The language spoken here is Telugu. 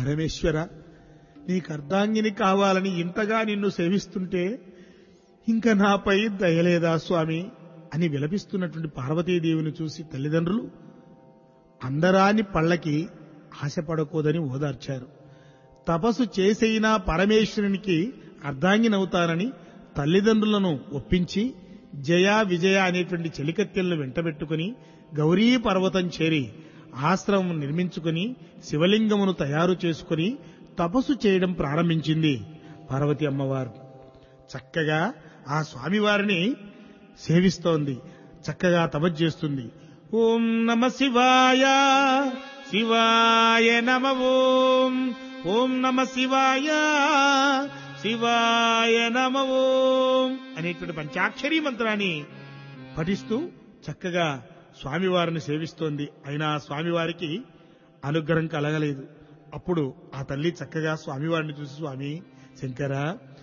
పరమేశ్వర నీకు అర్ధాంగిని కావాలని ఇంతగా నిన్ను సేవిస్తుంటే ఇంకా నాపై దయలేదా స్వామి అని విలపిస్తున్నటువంటి పార్వతీదేవిని చూసి తల్లిదండ్రులు అందరాని పళ్ళకి ఆశపడకూడదని ఓదార్చారు తపస్సు చేసైనా పరమేశ్వరునికి అర్ధాంగినవుతానని తల్లిదండ్రులను ఒప్పించి జయ విజయ అనేటువంటి చెలికత్తెలను వెంటబెట్టుకుని గౌరీ పర్వతం చేరి ఆశ్రమం నిర్మించుకుని శివలింగమును తయారు చేసుకుని తపస్సు చేయడం ప్రారంభించింది పార్వతి అమ్మవారు చక్కగా ఆ స్వామివారిని సేవిస్తోంది చక్కగా తపస్సు చేస్తుంది ఓం నమ శివాయ శివాయ నమ ఓం ఓం నమ శివాయ శివాయ నమ ఓం అనేటువంటి పంచాక్షరీ మంత్రాన్ని పఠిస్తూ చక్కగా స్వామివారిని సేవిస్తోంది అయినా స్వామివారికి అనుగ్రహం కలగలేదు అప్పుడు ఆ తల్లి చక్కగా స్వామివారిని చూసి స్వామి శంకర